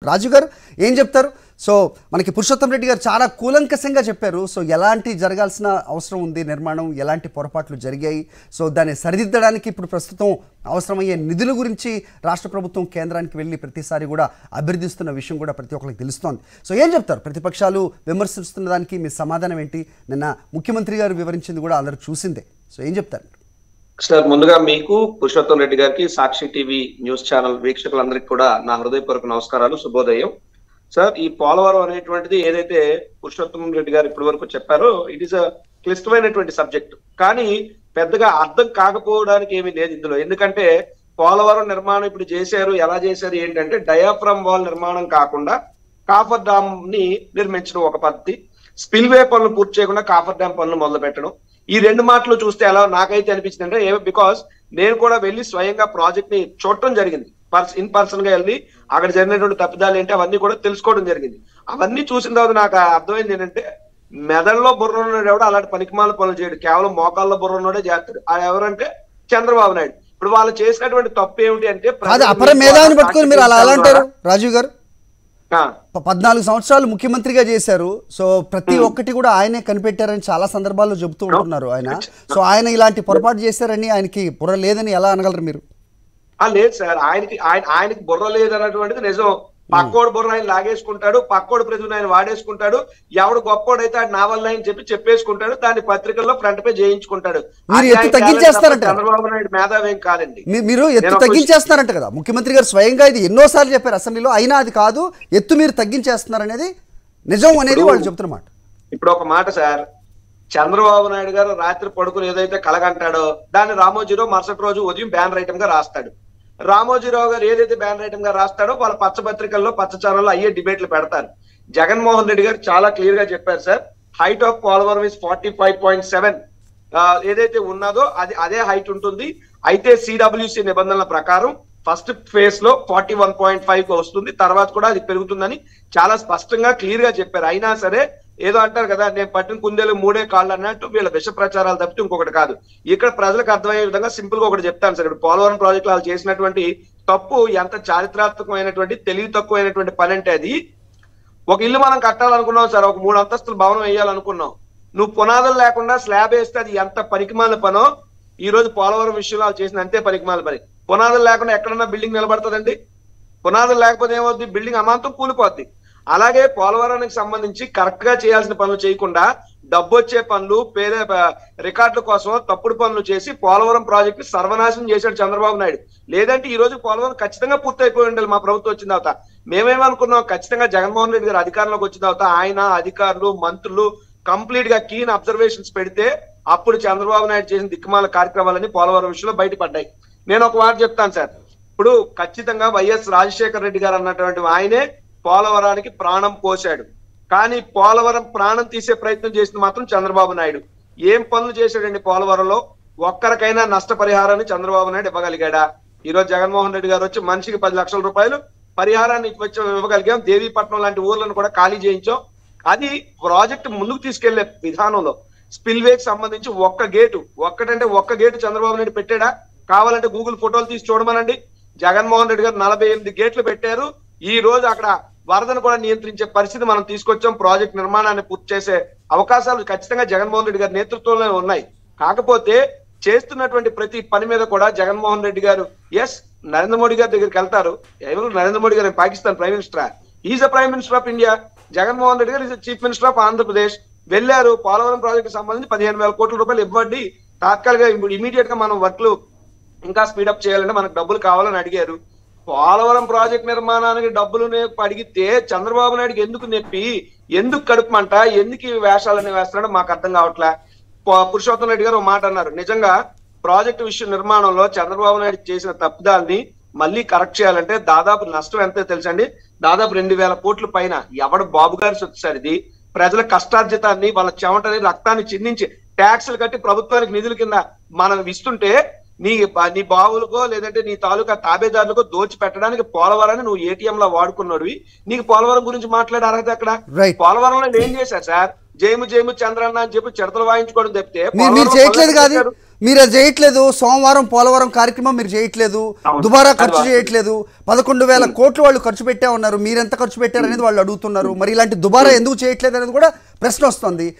రాజు గారు ఏం చెప్తారు సో మనకి పురుషోత్తం రెడ్డి గారు చాలా కూలంకషంగా చెప్పారు సో ఎలాంటి జరగాల్సిన అవసరం ఉంది నిర్మాణం ఎలాంటి పొరపాట్లు జరిగాయి సో దాన్ని సరిదిద్దడానికి ఇప్పుడు ప్రస్తుతం అవసరమయ్యే నిధుల గురించి రాష్ట్ర ప్రభుత్వం కేంద్రానికి వెళ్ళి ప్రతిసారి కూడా అభ్యర్థిస్తున్న విషయం కూడా ప్రతి ఒక్కరికి తెలుస్తోంది సో ఏం చెప్తారు ప్రతిపక్షాలు విమర్శిస్తున్న దానికి మీ సమాధానం ఏంటి నిన్న ముఖ్యమంత్రి గారు వివరించింది కూడా అందరూ చూసిందే సో ఏం చెప్తారు సార్ ముందుగా మీకు పురుషోత్తం రెడ్డి గారికి సాక్షి టీవీ న్యూస్ ఛానల్ వీక్షకులందరికీ కూడా నా హృదయపూర్వక నమస్కారాలు శుభోదయం సార్ ఈ పోలవరం అనేటువంటిది ఏదైతే పురుషోత్తం రెడ్డి గారు ఇప్పటి వరకు చెప్పారో ఇట్ ఈస్ అ క్లిష్టమైనటువంటి సబ్జెక్ట్ కానీ పెద్దగా అర్థం కాకపోవడానికి ఏమీ లేదు ఇందులో ఎందుకంటే పోలవరం నిర్మాణం ఇప్పుడు చేశారు ఎలా చేశారు ఏంటంటే డయాఫ్రమ్ వాల్ నిర్మాణం కాకుండా కాఫర్ డామ్ ని నిర్మించడం ఒక పద్ధతి స్పిల్వే పనులు పూర్తి చేయకుండా కాఫర్ డ్యామ్ పనులు మొదలు పెట్టడం ఈ రెండు మాటలు చూస్తే ఎలా నాకైతే అనిపించింది అంటే బికాస్ నేను కూడా వెళ్ళి స్వయంగా ప్రాజెక్ట్ ని చూడటం జరిగింది పర్స్ ఇన్ పర్సన్ గా వెళ్ళి అక్కడ జరిగినటువంటి తప్పిదాలు ఏంటి అవన్నీ కూడా తెలుసుకోవడం జరిగింది అవన్నీ చూసిన తర్వాత నాకు అర్థమైంది ఏంటంటే మెదడులో బుర్ర ఉన్నాడు ఎవడో అలాంటి పనికిమాల పనులు చేయడు కేవలం మోకాల్లో బుర్ర ఉన్నాడే చేస్తాడు ఆ ఎవరంటే చంద్రబాబు నాయుడు ఇప్పుడు వాళ్ళు చేసినటువంటి తప్పు ఏమిటి అంటే కాదు అపర మేధావిని పట్టుకొని మీరు అలా ఎలా అంటారు రాజీవ్ గారు ఆ, ప- పద్నాలుగు సంవత్సరాలు ముఖ్యమంత్రిగా చేశారు సో ప్రతి ఒక్కటి కూడా ఆయనే కనిపెట్టారని చాలా సందర్భాల్లో చెబుతూ ఉంటున్నారు ఆయన సో ఆయన ఇలాంటి పొరపాటు చేశారని ఆయనకి బుర్ర లేదని ఎలా అనగలరు మీరు ఆ లేదు సార్ ఆయనకి ఆయన ఆయనకి బుర్ర లేదు అన్నటువంటిది నిజం పక్కోడు బుర్ర ఆయన లాగేసుకుంటాడు పక్కోడు ప్రతిభను ఆయన వాడేసుకుంటాడు ఎవడు గొప్పోడైతే ఆడు నా వల్ల అని చెప్పి చెప్పేసుకుంటాడు దాన్ని పత్రికల్లో ఫ్రంట్ పే చేయించుకుంటాడు మీరు అది ఎత్తు ఆయన తగ్గించేస్తారంట. టాలెంట్ తప్ప చంద్రబాబు నాయుడు మేధావేం కాదండి మీ- మీరు ఎత్తు నేను ఒక తగ్గించేస్తున్నారంట కదా ముఖ్యమంత్రి గారు స్వయంగా ఇది ఎన్నోసార్లు చెప్పారు అసెంబ్లీలో అయినా అది కాదు ఎత్తు మీరు తగ్గించేస్తున్నారు అనేది నిజం అనేది వాళ్ళు చెబుతున్నమాట ఇప్పుడు ఒక మాట సార్ చంద్రబాబు నాయుడు గారు రాత్రి పడుకుని ఏదైతే కలగంటాడో దాన్ని రామోజీరావు మరుసటి రోజు ఉదయం బ్యాన్ రైటమ్ గా రాస్తాడు రామోజీరావు గారు ఏదైతే బ్యాన్ రైటమ్ గా రాస్తాడో వాళ్ళ పచ్చ పత్రికల్లో పచ్చ ఛానల్లో అయ్యే డిబేట్లు పెడతారు జగన్మోహన్ రెడ్డి గారు చాలా క్లియర్ గా చెప్పారు sir height of Polavaram is forty five point seven ఏదైతే ఉన్నదో అది అదే హైట్ ఉంటుంది అయితే సిడబ్ల్యూసి నిబంధనల ప్రకారం ఫస్ట్ ఫేజ్ లో ఫార్టీ వన్ పాయింట్ ఫైవ్ వస్తుంది తర్వాత కూడా అది పెరుగుతుందని చాలా స్పష్టంగా క్లియర్ గా చెప్పారు అయినా సరే ఏదో అంటారు కదా నేను పట్టిన కుందేలు మూడే కాళ్ళు అన్నట్టు వీళ్ళ విష ప్రచారాలు తప్పితే ఇంకొకటి కాదు ఇక్కడ ప్రజలకు అర్థమయ్యే విధంగా సింపుల్ గా ఒకటి చెప్తాను సార్ ఇప్పుడు పోలవరం ప్రాజెక్ట్ వాళ్ళు చేసినటువంటి తప్పు ఎంత చారిత్రాత్మకమైనటువంటి తెలివి తక్కువైనటువంటి పని అంటే అది ఒక ఇల్లు మనం కట్టాలనుకున్నాం సార్ ఒక మూడు అంతస్తుల భవనం వేయాలనుకున్నాం నువ్వు పునాదులు లేకుండా స్లాబ్ వేస్తే అది ఎంత పనికిమాల పనో ఈ రోజు పోలవరం విషయంలో వాళ్ళు చేసిన అంతే పనికిమాల పని పునాదులు లేకుండా ఎక్కడన్నా బిల్డింగ్ నిలబడుతుందండి పునాదులు లేకపోతే ఏమవుద్ది బిల్డింగ్ అమాంతం కూలిపోద్ది అలాగే పోలవరానికి సంబంధించి కరెక్ట్ గా చేయాల్సిన పనులు చేయకుండా డబ్బు వచ్చే పనులు పేరే ప- రికార్డుల కోసం తప్పుడు పనులు చేసి పోలవరం ప్రాజెక్ట్ ని సర్వనాశనం చేశాడు చంద్రబాబు నాయుడు లేదంటే ఈ రోజు పోలవరం ఖచ్చితంగా పూర్తయిపోయి ఉండాలి మా ప్రభుత్వం వచ్చిన తర్వాత మేమేమనుకున్నాం ఖచ్చితంగా జగన్మోహన్ రెడ్డి గారు అధికారంలోకి వచ్చిన తర్వాత ఆయన అధికారులు మంత్రులు కంప్లీట్ గా కీన్ అబ్జర్వేషన్స్ పెడితే అప్పుడు చంద్రబాబు నాయుడు చేసిన దిక్కుమాల కార్యక్రమాలన్నీ పోలవరం విషయంలో బయటపడ్డాయి నేను ఒక మాట చెప్తాను సార్ ఇప్పుడు ఖచ్చితంగా వైఎస్ రాజశేఖర రెడ్డి గారు అన్నటువంటి ఆయనే పోలవరానికి ప్రాణం పోశాడు కానీ పోలవరం ప్రాణం తీసే ప్రయత్నం చేసింది మాత్రం చంద్రబాబు నాయుడు ఏం పనులు చేశాడండి పోలవరంలో ఒక్కరికైనా నష్టపరిహారాన్ని చంద్రబాబు నాయుడు ఇవ్వగలిగాడా ఈ రోజు జగన్మోహన్ రెడ్డి గారు వచ్చి మనిషికి పది లక్షల రూపాయలు పరిహారాన్ని వచ్చి ఇవ్వగలిగాం దేవీపట్నం లాంటి ఊర్లను కూడా ఖాళీ చేయించాం అది ప్రాజెక్ట్ ముందుకు తీసుకెళ్లే విధానంలో స్పిల్ వేకి సంబంధించి ఒక్క గేటు ఒక్కటంటే ఒక్క గేటు చంద్రబాబు నాయుడు పెట్టాడా కావాలంటే గూగుల్ ఫోటోలు తీసి చూడమనండి జగన్మోహన్ రెడ్డి గారు నలభై ఎనిమిది గేట్లు పెట్టారు ఈ రోజు అక్కడ వరదను కూడా నియంత్రించే పరిస్థితి మనం తీసుకొచ్చాం ప్రాజెక్ట్ నిర్మాణాన్ని పూర్తి చేసే అవకాశాలు ఖచ్చితంగా జగన్మోహన్ రెడ్డి గారి నేతృత్వంలో ఉన్నాయి కాకపోతే చేస్తున్నటువంటి ప్రతి పని మీద కూడా జగన్మోహన్ రెడ్డి గారు ఎస్ నరేంద్ర మోడీ గారి దగ్గరికి వెళ్తారు ఎవరు Narendra Modi garu Pakistan prime minister is a prime minister of India Jaganmohan Reddy garu is chief minister of Andhra Pradesh వెళ్ళారు పోలవరం ప్రాజెక్ట్ సంబంధించి పదిహేను వేల కోట్ల రూపాయలు ఇవ్వండి తాత్కాలిక ఇమీడియట్ గా మనం వర్క్లు ఇంకా స్పీడప్ చేయాలంటే మనకు డబ్బులు కావాలని అడిగారు పోలవరం ప్రాజెక్ట్ నిర్మాణానికి డబ్బులు నే- అడిగితే చంద్రబాబు నాయుడుకి ఎందుకు నొప్పి ఎందుకు కడుపుమంట ఎందుకు ఈ వేషాలని వేస్తున్నాడో మాకు అర్థం కావట్లే పో- పురుషోత్తం రెడ్డి గారు ఒక మాట అన్నారు నిజంగా ప్రాజెక్టు విషయం నిర్మాణంలో చంద్రబాబు నాయుడు చేసిన తప్పిదాల్ని మళ్ళీ కరెక్ట్ చేయాలంటే దాదాపు నష్టం ఎంతో తెలుసండి దాదాపు రెండు వేల కోట్ల పైన ఎవడు బాబు గారి సొత్తు సార్ ఇది ప్రజల కష్టార్జితాన్ని వాళ్ళ చెమటని రక్తాన్ని చిందించి ట్యాక్సులు కట్టి ప్రభుత్వానికి నిధుల కింద మనం ఇస్తుంటే నీ నీ బావులకో లేదంటే నీ తాలూకా తాబేదారులకో దోచి పెట్టడానికి పోలవరాన్ని నువ్వు ఏటీఎం లో వాడుకున్నాడువి నీకు పోలవరం గురించి మాట్లాడే అర్హత ఎక్కడ Right. పోలవరంలో ఏం చేశారు సార్ జయము జయము చంద్రన్న అని చెప్పి చిడతలు వాయించుకోవడం తప్పితే మీరు మీరు పోలవరం చేయట్లేదు పనులు కాదు చేశారు. మీరు అది చేయట్లేదు సోమవారం పోలవరం కార్యక్రమం మీరు చేయట్లేదు అవును. దుబారా అది ఖర్చు వాస్తవం. చేయట్లేదు పదకొండు వేల కోట్లు వాళ్ళు ఖర్చు పెట్టే ఉన్నారు మీరు ఎంత ఖర్చు పెట్టారు అనేది వాళ్ళు అడుగుతున్నారు మరి ఇలాంటి దుబారా ఎందుకు చేయట్లేదు అనేది కూడా ప్రశ్న వస్తుంది